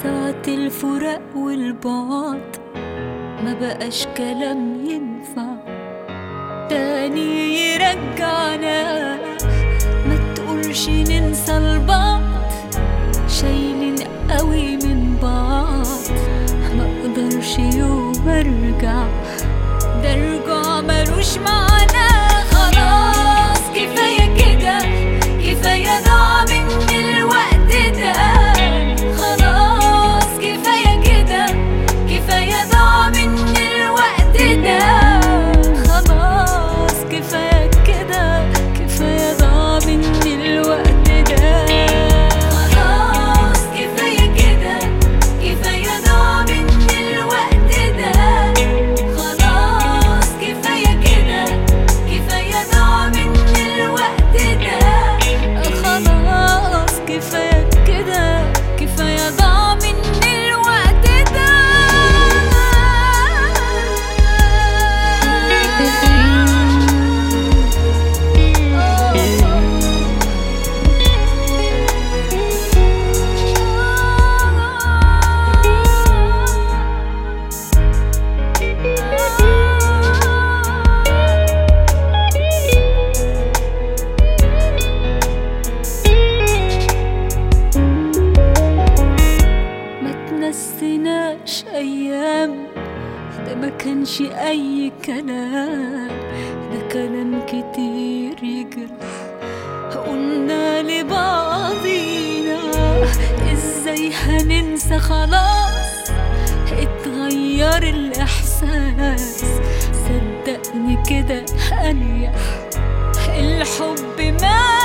ساعة الفراق والبعد ما بقاش كلام ينفع تاني يرجعنا ما تقولش ننسى البعض شايلين قوي من بعض ما اقدرش يوم ارجع ده رجوع ملوش معنى خلاص كفاية كده كفاية ضاع مني الوقت ده خلاص كفاية كده كفاية ضاع مني الوقت ده خلاص كفاية كده كفاية ضاع مني الوقت ده خلاص كفاية كده كفاية ضاع مني الوقت ده خلاص كفاية كده كفاية ضاع مني الوقت ده خلاص كفاية كده كفاية ضاع مني الوقت ما تنسيناش ايام ده ما كانش اي كلام ده كلام كتير يجرح قلنا لبعضينا ازاي هننسى خلاص اتغير الاحساس صدقني كده اريح الحب ما